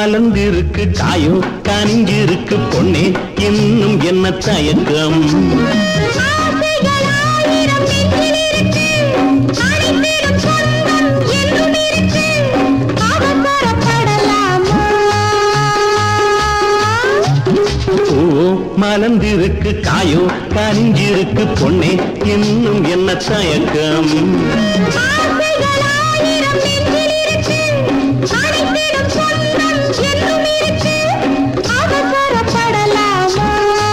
மலர்ந்திருக்கு காயோ கனிஞ்சிருக்கு பொன்னே இன்னும் என்ன தயக்கம் ஆசைகள் ஆயிரம் நெஞ்சில் இருக்கு அனைத்திலும் சொந்தம் என்றும் இருக்கு அவசரப்படலாமா பூவோ மலர்ந்திருக்கு காயோ கனிஞ்சிருக்கு பொன்னே இன்னும் என்ன தயக்கம் ஆசைகள் ஆயிரம் நெஞ்சில் இருக்கு அனைத்திலும் சொந்தம் என்றும் இருக்கு அவசரப்படலாமா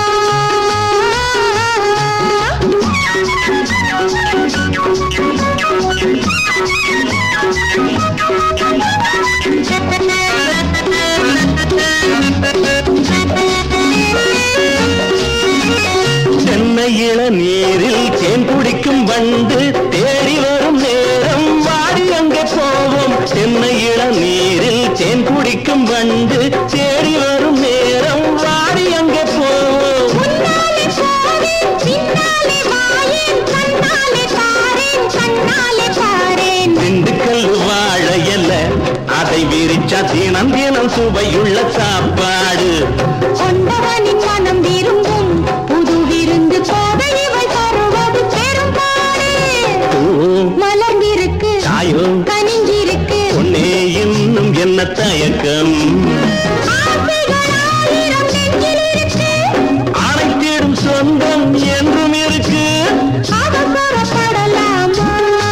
தென்னை இளநீரில் தேன் குடிக்கும் வண்டு தேடி வரும் நேரம் வாடி அங்கே போவோம் தென்னை இளநீரில் தேன் குடிக்கும் வண்டு தேடி வரும் நேரம் வாடி அங்கே போவோம் முன்னாலே போவேன் பின்னாலே வாயேன் கண்ணாலே பாரேன் கண்ணாலே பாரேன் திண்டுக்கல் வாழையல்ல அதை விரிச்சா தினம் தினம் சுவையுள்ள சாப்பாடு கொண்டவனின் மனம் விரும்பும் புது விருந்து கோவை இவை தருவது பெரும்பாடு பூ மலர்ந்திருக்கு காயோ கனிஞ்சிருக்கு பொன்னே இன்னும் என்ன தயக்கம் ஆசைகள் ஆயிரம் நெஞ்சில் இருக்கு அனைத்திடும் சொந்தம் என்றும் இருக்கு அவசரப்படலாமா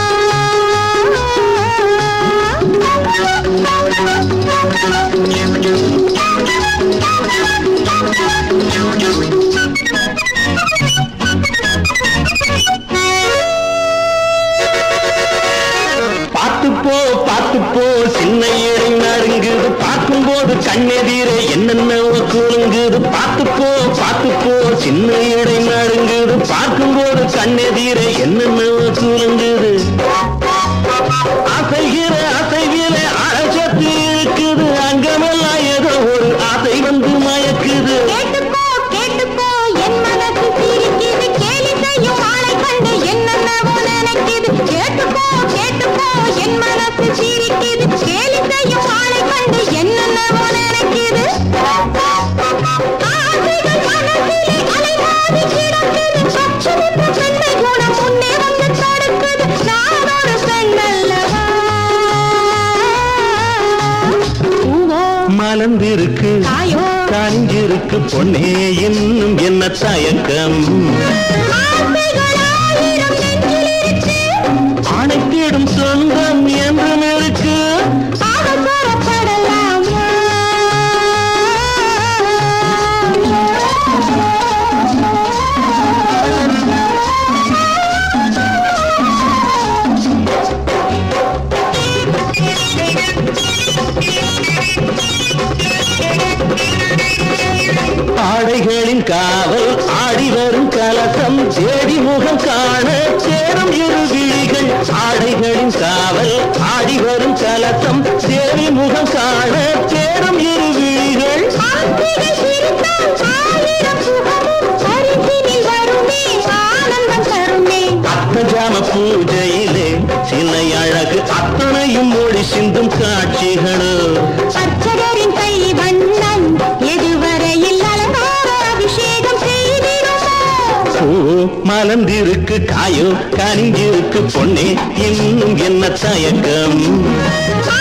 பார்த்து போ பார்த்து போ சின்ன இடை நடுங்குது பார்க்கும்போது கண்ணெதிரே என்னென்ன குலுங்குது பார்த்து போ பார்த்து போ சின்ன இடை நடுங்குது பார்க்கும்போது கண்ணெதிரே என்னென்ன குலுங்குது அசைகிற அசைவில அழைச்சத்து இருக்குது அங்கமெல்லாம் ஏதோ ஒரு ஆசை வந்து மயக்குது கேட்டுக்கோ கேட்டுக்கோ என் மனசு சிரிக்குது கேலி செய்யும் ஆளை கண்டு என்னென்னவோ நினைக்குது கேட்டுக்கோ கேட்டுக்கோ என் மனசு சிரிக்குது கேலி செய்யும் ஆளை கண்டு என்னென்னவோ நினைக்குது ஆசைகள் மனசிலே அலைமோதி கிடக்குது பச்சரிப்பு பெண்ணை குணம் முன்னே வந்து தடுக்குது நான் ஒரு பெண்ணல்லவா பூவோ மலர்ந்திருக்கு காயோ கஞ்சிருக்கு பொன்னே இன்னும் என்ன தயக்கம் ஆசைகள் ஆயிரம் நெஞ்சில் இருக்கு அனைத்திடும் சொந்தம் என்றும் இருக்கு அவசரப்படலாமா ஆடைகளின் காவல் ஆடி வரும் கலசம் தேடி முகம் காண சேரும் இரு விழிகள் ஆடைகளின் காவல் ஆடி வரும் கலசம் தேடி முகம் காண சேரும் இரு விழிகள் ஆசைகள் சிரித்தால் ஆயிரம் சுகமும் பரிசினில் வருமே ஆனந்தம் தருமே அத்தஜாம பூஜையிலே சிலை அழகு அத்தனையும் மொழி சிந்தும் காட்சிகளோ அர்ச்சகரின் கை வண்ணம் எதுவரையில் அலங்கார அபிஷேகம் செய்திடுமோ பூ மலர்ந்திருக்கு காயோ கனிஞ்சிருக்கு பொன்னே இன்னும் என்ன தயக்கம் ஆ